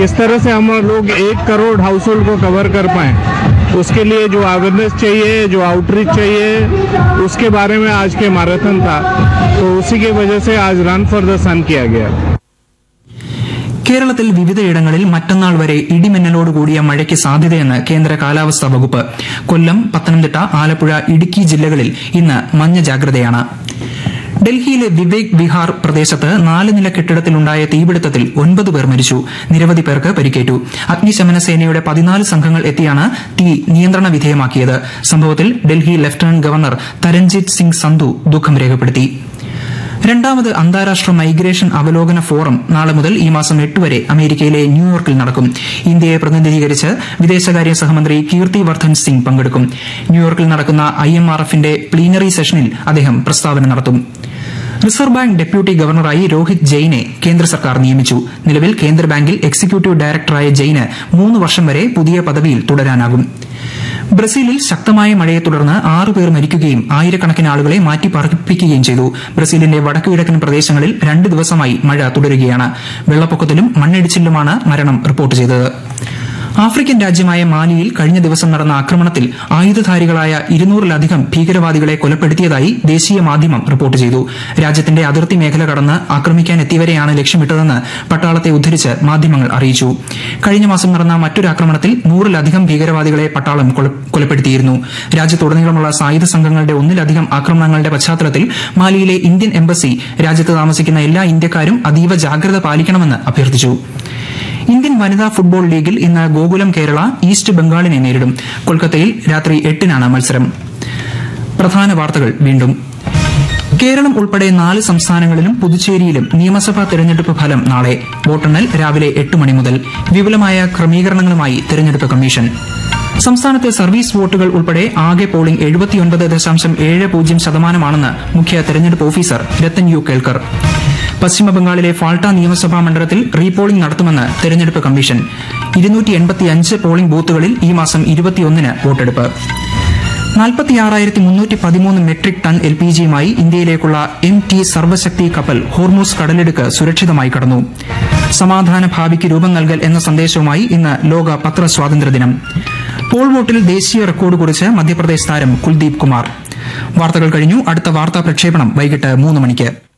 किस तरह से हम लोग एक करोड़ हाउस होल्ड को कवर कर पाए उसके लिए जो अवेयरनेस चाहिए जो आउटरीच चाहिए उसके बारे में आज के मैराथन था तो उसी की वजह से आज रन फॉर द सन किया गया കേരളത്തിൽ വിവിധയിടങ്ങളിൽ മറ്റന്നാൾ വരെ ഇടിമിന്നലോട് കൂടിയ മഴയ്ക്ക് സാധ്യതയെന്ന് കേന്ദ്ര കാലാവസ്ഥാ വകുപ്പ് കൊല്ലം പത്തനംതിട്ട ആലപ്പുഴ ഇടുക്കി ജില്ലകളിൽ ഇന്ന് മഞ്ഞ ജാഗ്രതയാണ് ഡൽഹിയിലെ വിവേക് വിഹാർ പ്രദേശത്ത് നാല് നില കെട്ടിടത്തിലുണ്ടായ തീപിടുത്തത്തിൽ ഒൻപത് പേർ മരിച്ചു നിരവധി പേർക്ക് പരിക്കേറ്റു അഗ്നിശമന സേനയുടെ പതിനാല് സംഘങ്ങൾ എത്തിയാണ് തീ നിയന്ത്രണ വിധേയമാക്കിയത് സംഭവത്തിൽ ഡൽഹി ലഫ്റ്റനന്റ് ഗവർണർ തരൺജിത് സിംഗ് സന്ധു ദുഃഖം രേഖപ്പെടുത്തി രണ്ടാമത് അന്താരാഷ്ട്ര മൈഗ്രേഷൻ അവലോകന ഫോറം നാളെ മുതൽ ഈ മാസം എട്ട് വരെ അമേരിക്കയിലെ ന്യൂയോർക്കിൽ നടക്കും ഇന്ത്യയെ പ്രതിനിധീകരിച്ച് വിദേശകാര്യ സഹമന്ത്രി കീർത്തി വർദ്ധൻ സിംഗ് പങ്കെടുക്കും ന്യൂയോർക്കിൽ നടക്കുന്ന ഐ എം ആർ എഫിന്റെ പ്ലീനറി സെഷനിൽ അദ്ദേഹം പ്രസ്താവന നടത്തും റിസർവ് ബാങ്ക് ഡെപ്യൂട്ടി ഗവർണറായി രോഹിത് ജെയിനെ കേന്ദ്ര സർക്കാർ നിയമിച്ചു നിലവിൽ കേന്ദ്ര ബാങ്കിൽ എക്സിക്യൂട്ടീവ് ഡയറക്ടറായ ജെയിന് മൂന്ന് വർഷം വരെ പുതിയ പദവിയിൽ തുടരാനാകും ബ്രസീലിൽ ശക്തമായ മഴയെ തുടർന്ന് ആറ് പേർ മരിക്കുകയും ആയിരക്കണക്കിന് ആളുകളെ മാറ്റി പാർപ്പിക്കുകയും ചെയ്തു ബ്രസീലിന്റെ വടക്കുകിഴക്കൻ പ്രദേശങ്ങളിൽ രണ്ട് ദിവസമായി മഴ തുടരുകയാണ് വെള്ളപ്പൊക്കത്തിലും മണ്ണിടിച്ചിലുമാണ് മരണം റിപ്പോർട്ട് ചെയ്തത് ആഫ്രിക്കൻ രാജ്യമായ മാലിയിൽ കഴിഞ്ഞ ദിവസം നടന്ന ആക്രമണത്തിൽ ആയുധധാരികളായ ഇരുന്നൂറിലധികം ഭീകരവാദികളെ കൊലപ്പെടുത്തിയതായി ദേശീയ മാധ്യമം റിപ്പോർട്ട് ചെയ്തു രാജ്യത്തിന്റെ അതിർത്തി മേഖല കടന്ന് ആക്രമിക്കാനെത്തിയവരെയാണ് ലക്ഷ്യമിട്ടതെന്ന് പട്ടാളത്തെ ഉദ്ധരിച്ച് മാധ്യമങ്ങൾ അറിയിച്ചു കഴിഞ്ഞ മാസം നടന്ന മറ്റൊരു ആക്രമണത്തിൽ നൂറിലധികം ഭീകരവാദികളെ പട്ടാളം കൊല- കൊലപ്പെടുത്തിയിരുന്നു രാജ്യത്തുടനീളമുള്ള സായുധ സംഘങ്ങളുടെ ഒന്നിലധികം ആക്രമണങ്ങളുടെ പശ്ചാത്തലത്തിൽ മാലിയിലെ ഇന്ത്യൻ എംബസി രാജ്യത്ത് താമസിക്കുന്ന എല്ലാ ഇന്ത്യക്കാരും അതീവ ജാഗ്രത പാലിക്കണമെന്ന് അഭ്യർത്ഥിച്ചു ഇന്ത്യൻ വനിതാ ഫുട്ബോൾ ലീഗിൽ ഇന്ന് ഗോകുലം കേരള ഈസ്റ്റ് ബംഗാളിനെ നേരിടും കൊൽക്കത്തയിൽ രാത്രി എട്ടിനാണ് മത്സരം പ്രധാന വാർത്തകൾ വീണ്ടും കേരളം ഉൾപ്പെടെ നാല് സംസ്ഥാനങ്ങളിലും പുതുച്ചേരിയിലും നിയമസഭാ തെരഞ്ഞെടുപ്പ് ഫലം നാളെ വോട്ടെണ്ണൽ രാവിലെ എട്ട് മണി മുതൽ വിപുലമായ ക്രമീകരണങ്ങളുമായി തെരഞ്ഞെടുപ്പ് കമ്മീഷൻ സംസ്ഥാനത്തെ സർവീസ് വോട്ടുകൾ ഉൾപ്പെടെ ആകെ പോളിംഗ് എഴുപത്തിയൊൻപത് ദശാംശം ഏഴ് പൂജ്യം ശതമാനമാണെന്ന് മുഖ്യ തെരഞ്ഞെടുപ്പ് ഓഫീസർ രത്തൻ യു കേൾക്കർ പശ്ചിമബംഗാളിലെ ഫാൾട്ട നിയമസഭാ മണ്ഡലത്തിൽ റീപോളിംഗ് നടത്തുമെന്ന് തെരഞ്ഞെടുപ്പ് കമ്മീഷൻ ഇരുന്നൂറ്റി എൺപത്തിയഞ്ച് പോളിംഗ് ബൂത്തുകളിൽ ഈ മാസം ഇരുപത്തിയൊന്നിന് വോട്ടെടുപ്പ് നാൽപ്പത്തിയാറായിരത്തി മുന്നൂറ്റി പതിമൂന്ന് മെട്രിക് ടൺ എൽ പി ജിയുമായി ഇന്ത്യയിലേക്കുള്ള എം ടി സർവശക്തി കപ്പൽ ഹോർമൂസ് കടലിടുക്ക് സുരക്ഷിതമായി കടന്നു സമാധാന ഭാവിക്ക് രൂപം നൽകൽ എന്ന സന്ദേശവുമായി ഇന്ന് ലോക പത്ര സ്വാതന്ത്ര്യ ദിനം പോൾ വോട്ടിൽ ദേശീയ റെക്കോർഡ് കുറിച്ച് മധ്യപ്രദേശ് താരം കുൽദീപ് കുമാർ വാർത്തകൾ കഴിഞ്ഞു അടുത്ത വാർത്താ പ്രക്ഷേപണം വൈകിട്ട് മൂന്ന് മണിക്ക്